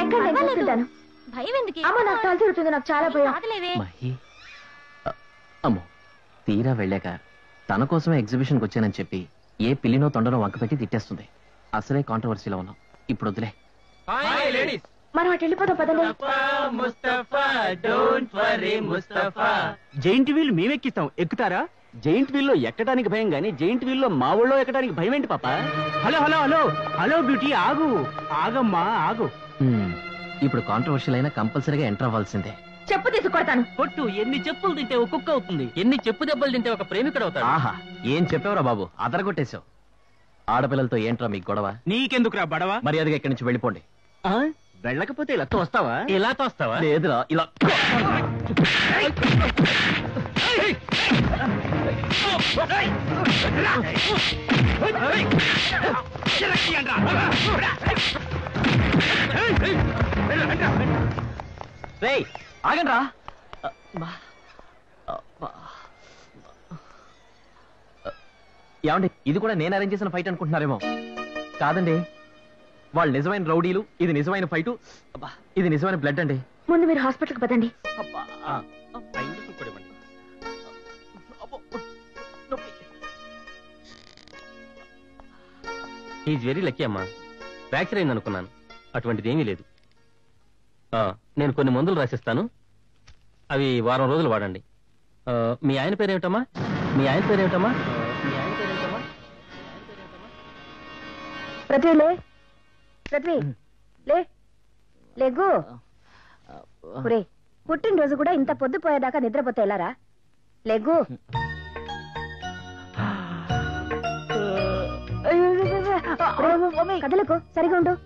ఎక్కడ నేను చూస్తుంటాను భయం ఎందుకు అమ్మ నాకు తల తిరుగుతుంది నాకు చాలా భయం కాదులేవే మహి అ- అమ్మో తీరా వెళ్ళాక తన కోసమే ఎగ్జిబిషన్కి వచ్చానని చెప్పి ఏ పిల్లినో తొండనో వంక పెట్టి తిట్టేస్తుంది అసలే కాంట్రవర్సీలో ఉన్నాం ఇప్పుడు వదిలే మనం అటు వెళ్ళిపోదాం పదండి జైంట్ వీల్ మేమెక్కిస్తాం ఎక్కుతారా జైంట్ వీల్ లో ఎక్కడానికి భయం గానీ జైంట్ వీల్ లో మా ఊళ్ళో ఎక్కడానికి భయం ఏంటి పాప hello hello hello hello beauty ఆగు ఆగమ్మా ఆగు హ్మ్, ఇప్పుడు కాంట్రవర్షియల్ అయినా కంపల్సరీగా ఎంటర్ అవ్వాల్సిందే చెప్పు తీసి కొడతాను పొట్టు ఎన్ని చెప్పులు తింటే ఒక కుక్క అవుతుంది ఎన్ని చెప్పు దెబ్బలు తింటే ఒక ప్రేమికుడు అవుతాడు ఆహా ఏం చెప్పావురా బాబు అదరగొట్టేశావు ఆడపిల్లలతో ఏంట్రా మీకు గొడవ నీకెందుకురా బడవ మర్యాదగా ఇక్కడి నుంచి వెళ్ళిపోండి ఆ? వెళ్ళకపోతే ఇలా తోస్తావా ఇలా తోస్తావా లేదురా ఇలా రేయ్ ఆగండి రా ఏమండి ఇది కూడా నేను అరేంజ్ చేసిన ఫైట్ అనుకుంటున్నారేమో కాదండి వాళ్ళు నిజమైన రౌడీలు ఇది నిజమైన ఫైటు అబ్బా, ఇది నిజమైన బ్లడ్ అండి ముందు మీరు హాస్పిటల్కి పదండి అబ్బా, అబ్బో, నొప్పి. ఈజ్ వెరీ లక్కీ అమ్మా ఫ్రాక్చర్ అయింది అనుకున్నాను అటువంటిది ఏమీ లేదు ఆ, నేను కొన్ని మందులు రాసిస్తాను అవి వారం రోజులు వాడండి ఆ, మీ ఆయన పేరేమిటమ్మా మీ ఆయన పేరేమిటమ్మా మీ ఆయన పేరేమిటమ్మా పృథ్వీ లే పృథ్వీ లే లేగు ఒరే పుట్టినరోజు కూడా ఇంత పొద్దుపోయేదాకా నిద్రపోతే ఎలారా లేగు ఒరేయ్, కదలకు సరిగా ఉండు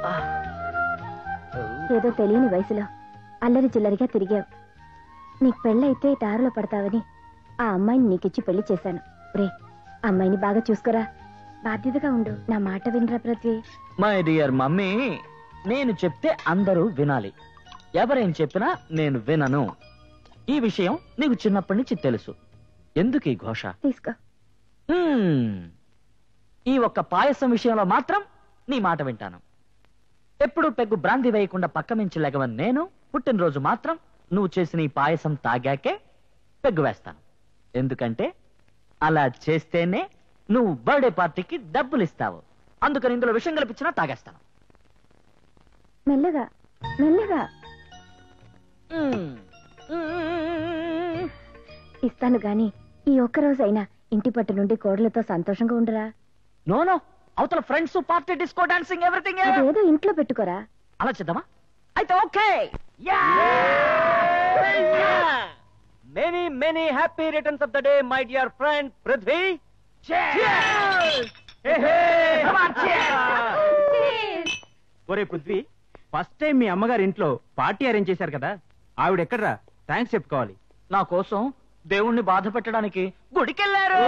ఏదో తెలియని వయసులో అల్లరి చిల్లరిగా తిరిగావు నీకు పెళ్ళైతే దారిలో పడతావని ఆ అమ్మాయిని నీకిచ్చి పెళ్లి చేశాను రే అమ్మాయిని బాగా చూసుకోరా బాధ్యతగా ఉండు నా మాట వినరా పృథ్వీ మై డియర్ మమ్మీ నేను చెప్తే అందరూ వినాలి ఎవరేం చెప్పినా నేను వినను ఈ విషయం నీకు చిన్నప్పటి నుంచి తెలుసు ఎందుకు ఈ ఘోష తీసుకో హ్మ్. ఈ ఒక్క పాయసం విషయంలో మాత్రం నీ మాట వింటాను ఎప్పుడు పెగ్గు బ్రాంతి వేయకుండా పక్క మించి లెగవని నేను పుట్టినరోజు మాత్రం నువ్వు చేసిన ఈ పాయసం తాగాకే పెగ్గు వేస్తాను ఎందుకంటే అలా చేస్తేనే నువ్వు బర్త్డే పార్టీకి డబ్బులు ఇస్తావు అందుకని ఇందులో విషయం కల్పించినా తాగేస్తాను మెల్లగా మెల్లగా హ్మ్. ఇస్తాను గాని ఈ ఒక్క రోజైనా ఇంటి పట్టు నుండి కోడలతో సంతోషంగా ఉండరా నో నో అవతల friends party disco dancing everything అదేదో ఇంట్లో పెట్టుకోరా అలా చేద్దామా అయితే okay many many happy returns of the day my dear friend Prithvi ఒరే పృథ్వీ ఫస్ట్ టైం మీ అమ్మగారి ఇంట్లో పార్టీ అరేంజ్ చేశారు కదా ఆవిడ ఎక్కడరా థ్యాంక్స్ చెప్పుకోవాలి నా కోసం దేవుణ్ణి బాధ పెట్టడానికి గుడికెళ్ళారు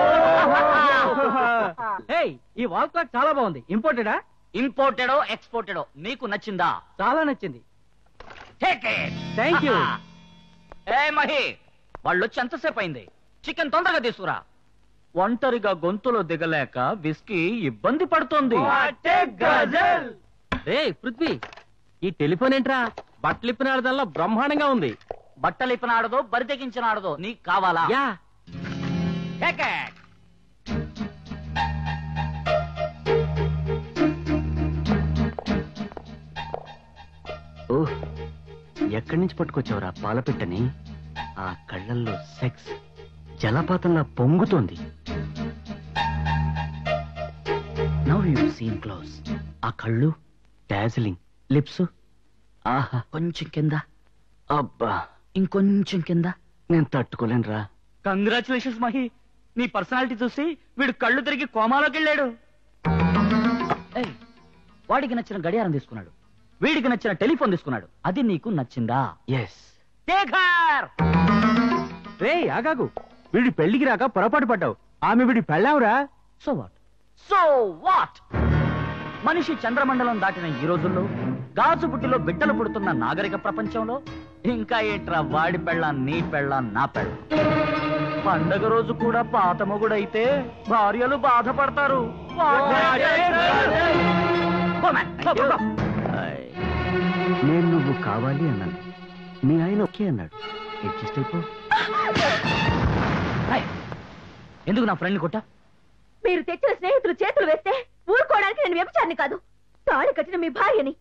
ఏయ్ ఈ వాల్ క్లాక్ చాలా బాగుంది ఇంపోర్టెడా ఇంపోర్టెడో ఎక్స్పోర్టెడో నీకు నచ్చిందా చాలా నచ్చింది Take it. థ్యాంక్ యూ ఏ మహి వాళ్ళు వచ్చి ఎంతసేపు అయింది చికెన్ తొందరగా తీసుకురా ఒంటరిగా గొంతులో దిగలేక విస్కీ ఇబ్బంది పడుతోంది రే పృథ్వీ ఈ టెలిఫోన్ ఏంట్రా బట్టలిప్పిన ఆడదల్లా బ్రహ్మాండంగా ఉంది బట్టలిప్పిన ఆడదో బరి తెగించిన ఆడదో నీకు కావాలా యా Take it. ఓహ్ ఎక్కడి నుంచి పట్టుకొచ్చావురా పాలపిట్టని ఆ కళ్ళల్లో సెక్స్ జలపాతంలా పొంగుతోంది నవ్ యూ సీన్ క్లోజ్ ఆ కళ్ళు డాజిలింగ్ లిప్స్ ఆహా కొంచెం కింద అబ్బా ఇంకొంచెం కింద నేను తట్టుకోలేనురా కంగ్రాచులేషన్స్ మహి నీ పర్సనాలిటీ చూసి వీడు కళ్ళు తిరిగి కోమాలోకి వెళ్ళాడు ఏయ్, వాడికి నచ్చిన గడియారం తీసుకున్నాడు వీడికి నచ్చిన టెలిఫోన్ తీసుకున్నాడు అది నీకు నచ్చిందా ఎస్ టేకర్ రే ఆగాగు వీడి పెళ్లికి రాక పొరపాటు పడ్డావు ఆమె వీడి పెళ్ళావురా సో వాట్ సో వాట్ మనిషి చంద్రమండలం దాటిన ఈ రోజుల్లో గాజు బుట్టిలో బిడ్డలు పుడుతున్న నాగరిక ప్రపంచంలో ఇంకా ఏంట్రా వాడి పెళ్ళ నీ పెళ్ళ నా పెళ్ళ పండగ రోజు కూడా పాత మొగుడైతే భార్యలు బాధపడతారు Go, man. Go, go, go. నువ్వు కావాలి అన్నాను మీ ఆయన ఓకే అన్నాడు అడ్జస్ట్ అయిపో రేయ్, ఎందుకు నా ఫ్రెండ్ని కొట్టా మీరు తెచ్చిన స్నేహితులు చేతులు వేస్తే ఊరుకోవడానికి నేను వ్యభిచారిని కాదు తాళి కట్టిన మీ భార్యని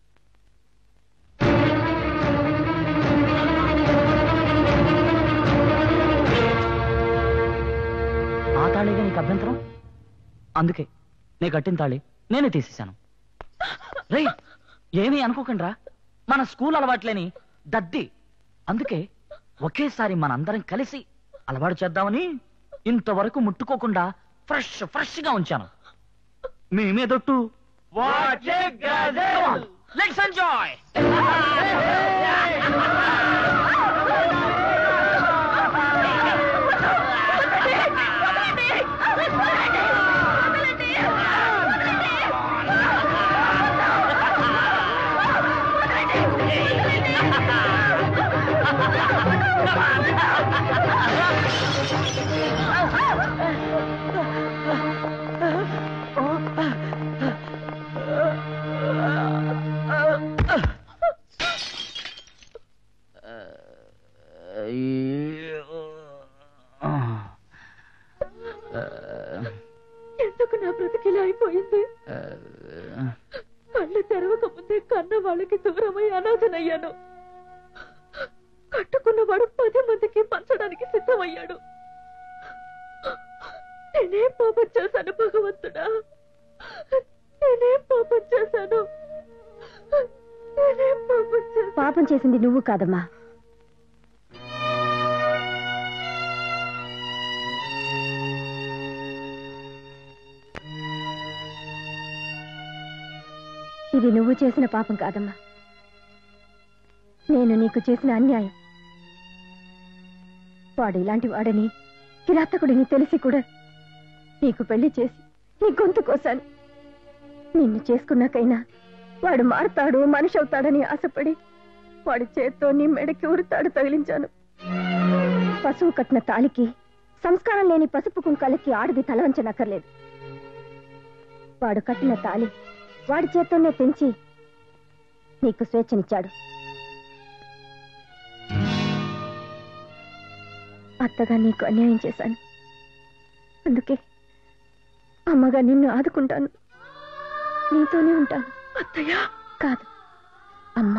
ఆ తాళిగా నీకు అభ్యంతరం అందుకే నీ కట్టిన తాళి నేనే తీసేశాను రేయ్ ఏమీ అనుకోకండి మన స్కూల్ అలవాట్లేని దద్ది అందుకే ఒకేసారి మనందరం కలిసి అలవాటు చేద్దామని ఇంతవరకు ముట్టుకోకుండా ఫ్రెష్ ఫ్రెష్ గా ఉంచాను మీ మీదొట్టు లెట్స్ ఎంజాయ్ ఎందుకు నా బ్రతికిలా అయిపోయింది కళ్ళు తెరవక ముందే కన్న వాళ్ళకి దూరమై అనాథనయ్యాను కట్టుకున్నవాడు పది మందికి పంచడానికి సిద్ధమయ్యాడు నేనేం పాపం చేశాను భగవంతుడా నేనేం పాపం చేశాను నేనేం పాపం చేశాను పాపం చేసింది నువ్వు కాదమ్మా ఇది నువ్వు చేసిన పాపం కాదమ్మా నేను నీకు చేసిన అన్యాయం వాడు ఇలాంటి వాడని కిరాతకుడిని తెలిసి కూడా నీకు పెళ్లి చేసి నీ గొంతు కోసాను నిన్ను చేసుకున్నాకైనా వాడు మారుతాడు మనిషి అవుతాడని ఆశపడి వాడి చేత్తో నీ మెడకి ఉరుతాడు తగిలించాను పశువు కట్టిన తాలికి సంస్కారం లేని పసుపు కుంకాలకి ఆడది తలవంచనక్కర్లేదు వాడు కట్టిన తాలి వాడి చేత్తోనే పెంచి నీకు స్వేచ్ఛనిచ్చాడు అత్తగా నీకు అన్యాయం చేశాను అందుకే అమ్మగా నిన్ను ఆదుకుంటాను నీతోనే ఉంటాను అత్తయ్య కాదు అమ్మా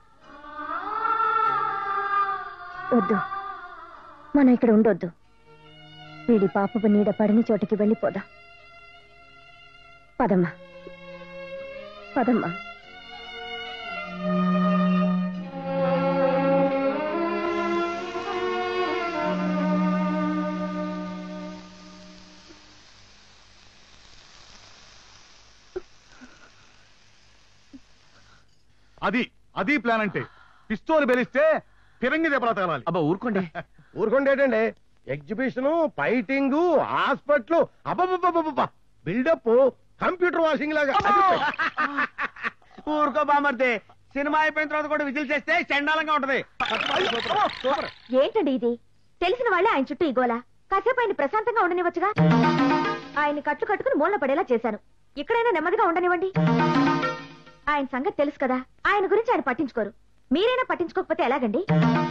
వద్దు మనం ఇక్కడ ఉండొద్దు వీడి పాపపు నీడ పడిన చోటికి వెళ్ళిపోదాం పదమ్మా పదమ్మా అది అది ప్లాన్ అంటే పిస్తోల్ బెలిస్తే ఫిరంగి దెబ్బలా తగలాలి అబ్బా ఊరుకోండి ఊరుకుండేటండి ఎగ్జిబిషన్ ఫైటింగ్ హాస్పిటల్ అబ్బబ్బబ్బబ్బబ్బ బిల్డప్ కంప్యూటర్ వాషింగ్ లాగా ఊరుకో బామర్దే సినిమా అయిపోయిన తర్వాత కూడా విజిల్ చేస్తే చండాలంగా ఉంటది ఏంటండి ఇది తెలిసిన వాళ్ళే ఆయన చుట్టూ ఇగోలా కాసేపు ఆయన ప్రశాంతంగా ఉండనివ్వచ్చుగా ఆయన కట్లు కట్టుకుని మూలన పడేలా చేశాను ఇక్కడైనా నెమ్మదిగా ఉండనివ్వండి ఆయన సంగతి తెలుసు కదా ఆయన గురించి ఆయన పట్టించుకోరు మీరైనా పట్టించుకోకపోతే ఎలాగండి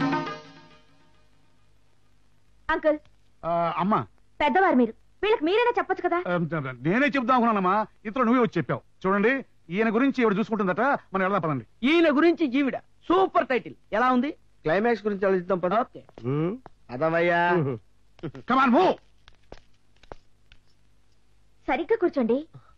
అంకుల్ ఆ, అమ్మా పెద్దవారు మీరు వీళ్ళకి మీరైనా చెప్పొచ్చు కదా ఆ, నేనే చెప్దాం అనుకున్నానమ్మా ఇంతలో నువ్వే వచ్చి చెప్పావు చూడండి ఈయన గురించి ఎవరు చూసుకుంటుందట మనం వెళ్దాం పదండి ఈయన గురించి జీవిడ సూపర్ టైటిల్ ఎలా ఉంది క్లైమాక్స్ గురించి ఆలోచిద్దాం పద ఓకే అదవయ్యా కమాన్ మూవ్ సరిగ్గా కూర్చోండి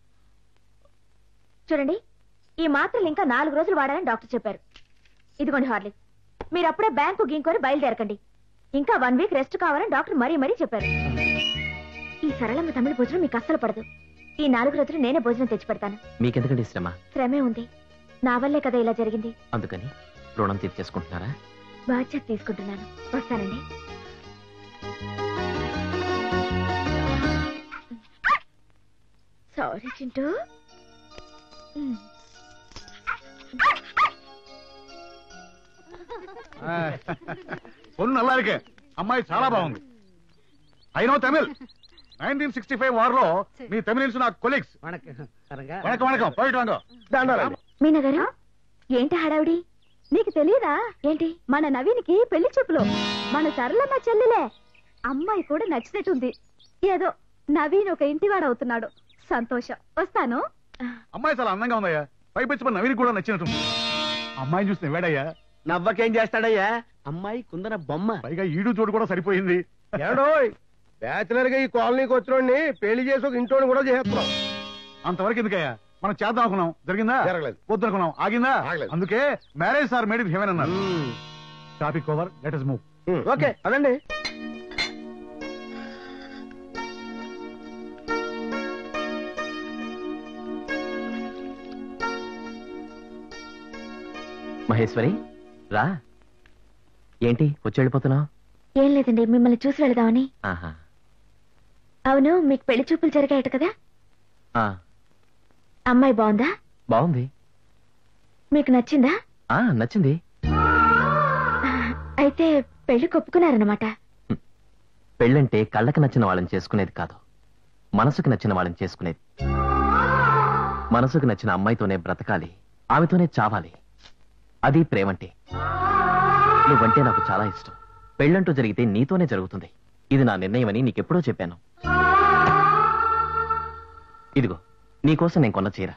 చూడండి ఈ మాత్రలు ఇంకా నాలుగు రోజులు వాడాలని డాక్టర్ చెప్పారు ఇదిగోండి హార్లిక్స్ మీరు అప్పుడే బ్యాంకు గీంకొని బయలుదేరకండి ఇంకా వన్ వీక్ రెస్ట్ కావాలని డాక్టర్ మరీ మరీ చెప్పారు ఈ సరళమ్మ తమిళ భోజనం మీకు అస్సలు పడదు ఈ నాలుగు రోజులు నేనే భోజనం తెచ్చి పెడతాను మీకెందుకండి శ్రమ శ్రమే ఉంది నా వల్లే కదా ఇలా జరిగింది అందుకని రుణం తీర్చేసుకుంటున్నారా బాధ్యత తీసుకుంటున్నాను వస్తానండి సారీ చింటూ ఉమ్. పొన్ను నల్లారికే అమ్మాయి చాలా బాగుంది అయినో Tamil nineteen sixty five war లో మీ తమిళన్స్ నా కొలీగ్స్ వణకం వణకం పోయిట్ వాంగో దండాలండి మీనా గారు ఏంటి హడావిడి నీకు తెలియదా ఏంటి మన నవీన్కి పెళ్లి చూపులు మన సరళమ్మ చెల్లెలే అమ్మాయి కూడా నచ్చినట్టుంది ఏదో నవీన్ ఒక ఇంటివాడు అవుతున్నాడు సంతోషం వస్తాను అమ్మాయి చాలా అందంగా ఉందయ్యా పైపెచ్చి నవీన్ కూడా నచ్చినట్టు అమ్మాయిని చూసి నవ్వాడయ్యా నవ్వకేం చేస్తాడయ్యా అమ్మాయి కుందన బొమ్మ పైగా ఈడు చోటు కూడా సరిపోయింది ఏడోయ్ బ్యాచులర్ గా ఈ కాలనీకి వచ్చినోడిని పెళ్లి చేసి ఒక ఇంటోని కూడా చేస్తున్నాం అంతవరకు ఎందుకయ్యా మనం చేద్దాం అనుకున్నాం జరిగిందా జరగలేదు. వద్దనుకున్నాం ఆగిందా ఆగలేదు. అందుకే marriage sir made in heaven అన్నారు topic over let us move um, okay అదండి మహేశ్వరి రా ఏంటి వచ్చి వెళ్ళిపోతున్నావు ఏం లేదండి మిమ్మల్ని చూసి వెళదామని ఆహా అవును మీకు పెళ్లి చూపులు జరిగాయట కదా ఆ, అమ్మాయి బాగుందా బాగుంది మీకు నచ్చిందా ఆ నచ్చింది అయితే పెళ్లి కొప్పుకున్నారనమాట పెళ్ళంటే కళ్ళకి నచ్చిన వాళ్ళని చేసుకునేది కాదు మనసుకు నచ్చిన వాళ్ళని చేసుకునేది మనసుకు నచ్చిన అమ్మాయితోనే బ్రతకాలి ఆమెతోనే చావాలి అది ప్రేమంటే నువ్వంటే నాకు చాలా ఇష్టం పెళ్ళంటూ జరిగితే నీతోనే జరుగుతుంది ఇది నా నిర్ణయమని నీకెప్పుడో చెప్పాను ఇదిగో నీకోసం నేను కొన్న చీర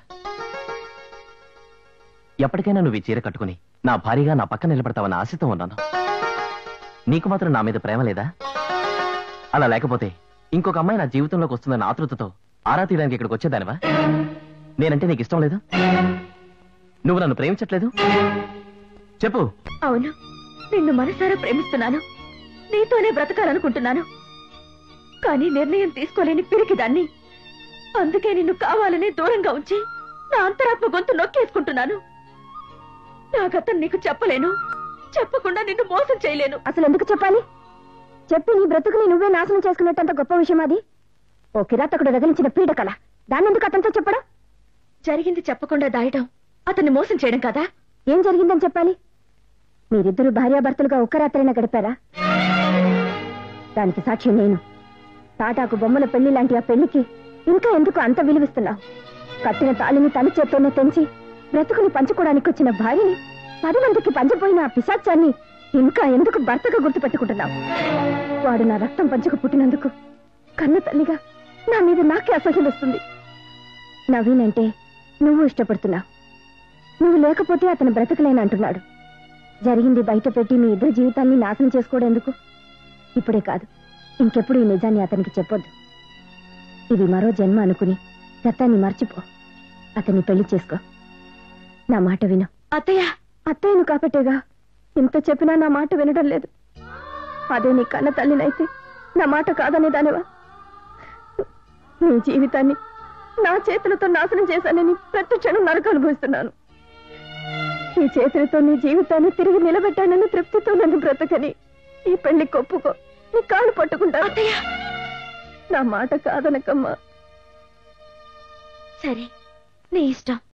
ఎప్పటికైనా నువ్వు ఈ చీర కట్టుకుని నా భార్యగా నా పక్కన నిలబడతావన్న ఆశతో ఉన్నాను నీకు మాత్రం నా మీద ప్రేమ లేదా అలా లేకపోతే ఇంకొక అమ్మాయి నా జీవితంలోకి వస్తుందన్న ఆతృతతో ఆరా తీయడానికి ఇక్కడికి వచ్చేదానివా నేనంటే నీకు ఇష్టం లేదు నువ్వు నన్ను ప్రేమించట్లేదు చెప్పు అవును నిన్ను మనసారా ప్రేమిస్తున్నాను నీతోనే బ్రతకాలనుకుంటున్నాను కానీ నిర్ణయం తీసుకోలేని పిరికిదాన్ని అందుకే నిన్ను కావాలని దూరంగా ఉంచి నా అంతరాత్మ గొంతు నొక్కేసుకుంటున్నాను నాకతను నీకు చెప్పలేను చెప్పకుండా నిన్ను మోసం చేయలేను అసలు ఎందుకు చెప్పాలి చెప్పి నీ బ్రతుకుని నువ్వే నాశనం చేసుకునేటంత గొప్ప విషయం అది ఓ కిరాతకుడు రగిలించిన పీడకల దాన్ని ఎందుకు అతనితో చెప్పడం జరిగింది చెప్పకుండా దాయడం అతన్ని మోసం చేయడం కదా ఏం జరిగిందని చెప్పాలి మీరిద్దరు భార్యాభర్తలుగా ఒక్క రాత్రైనా గడిపారా దానికి సాక్ష్యం నేను తాటాకు బొమ్మల పెళ్లి లాంటి ఆ పెళ్లికి ఇంకా ఎందుకు అంత విలువిస్తున్నావు కట్టిన తాళిని తన చేత్తోనే తెంచి బ్రతుకుని పంచుకోవడానికి వచ్చిన భార్యని పది మందికి పంచపోయిన ఆ పిశాచాన్ని ఇంకా ఎందుకు భర్తగా గుర్తుపెట్టుకుంటున్నావు వాడు నా రక్తం పంచుకు పుట్టినందుకు కన్న తల్లిగా నా మీద నాకే అసహ్యం వస్తుంది నవీన్ అంటే నువ్వు ఇష్టపడుతున్నావు నువ్వు లేకపోతే అతను బ్రతకలేను అంటున్నాడు జరిగింది బయట పెట్టి మీ ఇద్దరి జీవితాన్ని నాశనం చేసుకోవడం ఎందుకు ఇప్పుడే కాదు ఇంకెప్పుడు ఈ నిజాన్ని అతనికి చెప్పొద్దు ఇది మరో జన్మ అనుకుని గతాన్ని మర్చిపో అతన్ని పెళ్లి చేసుకో నా మాట విను అత్తయ్య అత్తయ్యను కాబట్టేగా ఇంత చెప్పినా నా మాట వినడం లేదు అదే నీ కన్న తల్లినైతే నా మాట కాదనేదానివా నీ జీవితాన్ని నా చేతులతో నాశనం చేశానని ప్రతి క్షణం నరక అనుభవిస్తున్నాను ఈ చేతులతో నీ జీవితాన్ని తిరిగి నిలబెట్టానని తృప్తితో నన్ను బ్రతకని ఈ పెళ్లి కొప్పుకో నీ కాళ్ళు పట్టుకుంటా నా మాట కాదనకమ్మా సరే నీ ఇష్టం